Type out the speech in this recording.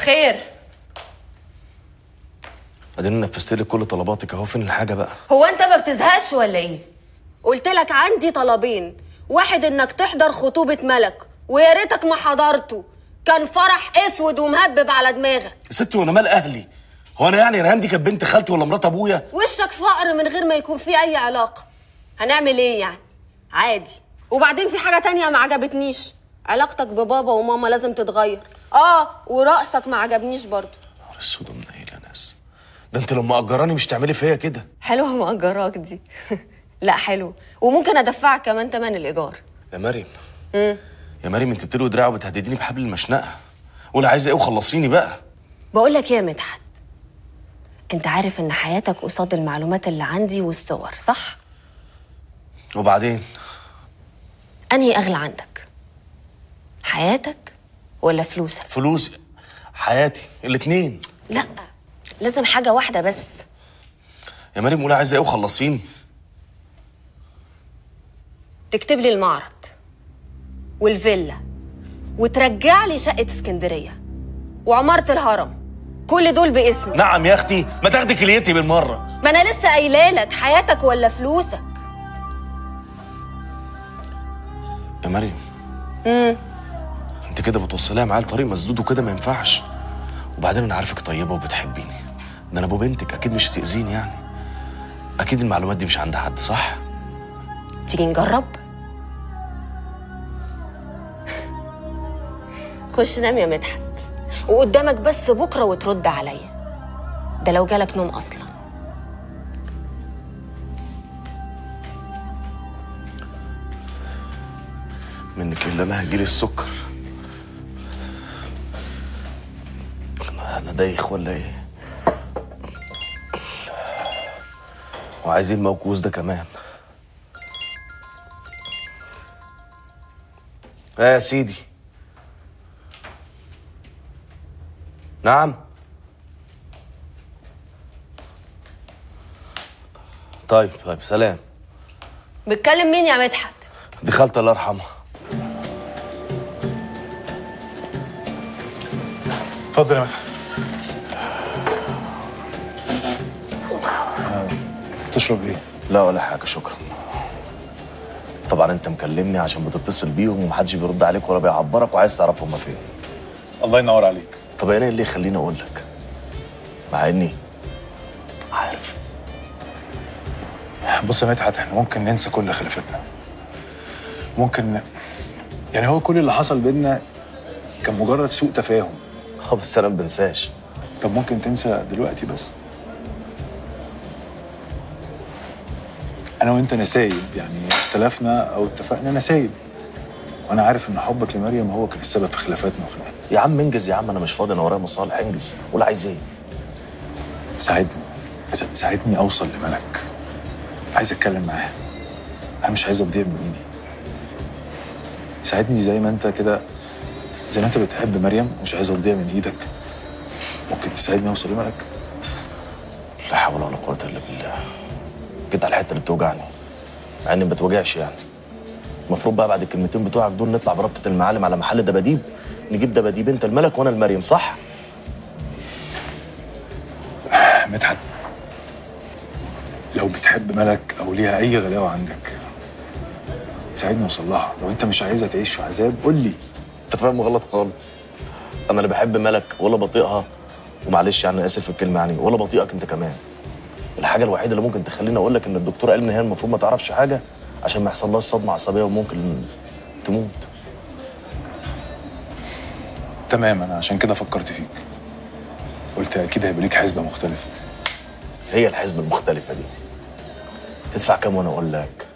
خير اديني نفذت لك كل طلباتك اهو فين الحاجه بقى هو انت ما بتزهقش ولا ايه قلت لك عندي طلبين واحد انك تحضر خطوبة ملك ويا ريتك ما حضرته كان فرح اسود ومهبب على دماغك يا ستي وانا مال اهلي هو انا يعني ريهام دي كانت بنت خالتي ولا مرات ابويا وشك فقر من غير ما يكون فيه اي علاقة هنعمل ايه يعني عادي وبعدين في حاجة تانية ما عجبتنيش علاقتك ببابا وماما لازم تتغير اه ورقصك ما عجبنيش برضو نهار اسود ومنيل يا ناس ده انت لما اجراني مش تعملي فيا كده حلوة مأجراك دي لا حلو وممكن ادفعك كمان تمن الايجار يا مريم يا مريم انت بتلوي دراعي وبتهدديني بحبل المشنقه قول عايزه ايه وخلصيني بقى بقول لك ايه يا مدحت انت عارف ان حياتك قصاد المعلومات اللي عندي والصور صح وبعدين انهي اغلى عندك حياتك ولا فلوسك فلوس حياتي الاتنين لا لازم حاجه واحده بس يا مريم قول عايزه ايه وخلصيني تكتب لي المعرض والفيلا وترجع لي شقه اسكندريه وعماره الهرم كل دول باسمي نعم يا اختي ما تاخدي كليتي بالمره ما انا لسه قايله لك حياتك ولا فلوسك يا مريم انت كده بتوصليها معايا لطريق مسدود وكده ما ينفعش وبعدين انا عارفك طيبه وبتحبيني ده انا ابو بنتك اكيد مش هتاذيني يعني اكيد المعلومات دي مش عند حد صح تيجي نجرب خش نام يا مدحت وقدامك بس بكره وترد عليا ده لو جالك نوم اصلا منك لله انا هيجيلي السكر انا أنا دايخ ولا ايه وعايزين الموكوس ده كمان ايه يا سيدي نعم طيب طيب سلام بتكلم مين يا مدحت دي خالتي الله يرحمها اتفضل يا مدحت تشرب ايه؟ لا ولا حاجة شكرا طبعا انت مكلمني عشان بتتصل بيهم ومحدش بيرد عليك ولا بيعبرك وعايز تعرف هما فين الله ينور عليك طب انا إيه اللي يخليني اقول لك مع اني عارف بص يا مدحت احنا ممكن ننسى كل خلافتنا ممكن يعني هو كل اللي حصل بينا كان مجرد سوء تفاهم اه بس انا ما بنساش طب ممكن تنسى دلوقتي بس انا وانت نسايب يعني اختلفنا او اتفقنا نسايب وانا عارف ان حبك لمريم هو كان السبب في خلافاتنا وخناقاتنا يا عم انجز يا عم انا مش فاضي انا ورايا مصالح انجز قول عايز ايه ساعدني س- ساعدني اوصل لملك عايز اتكلم معاه انا مش عايز اضيع من ايدي ساعدني زي ما انت كده زي ما انت بتحب مريم مش عايز اضيع من ايدك ممكن تساعدني اوصل لملك لا حول ولا قوة الا بالله جيت على الحتة اللي بتوجعني مع اني ما بتوجعش يعني المفروض بقى بعد الكلمتين بتوعك دول نطلع بربطة المعالم على محل دباديب نجيب دباديب انت الملك وانا المريم صح؟ مدحت لو بتحب ملك او ليها اي غلاوه عندك ساعدني اوصل لها لو انت مش عايزها تعيش في عذاب قول لي انت فاهم غلط خالص انا لا بحب ملك ولا بطيقها ومعلش يعني أنا اسف في الكلمه يعني ولا بطيقك انت كمان الحاجه الوحيده اللي ممكن تخليني اقول لك ان الدكتور قال ان هي المفروض ما تعرفش حاجه عشان ما يحصلهاش صدمه عصبيه وممكن تموت تمام انا عشان كده فكرت فيك قلت اكيد هيبقى ليك حسبه مختلفه هي الحزب المختلفه دي تدفع كام وانا اقول لك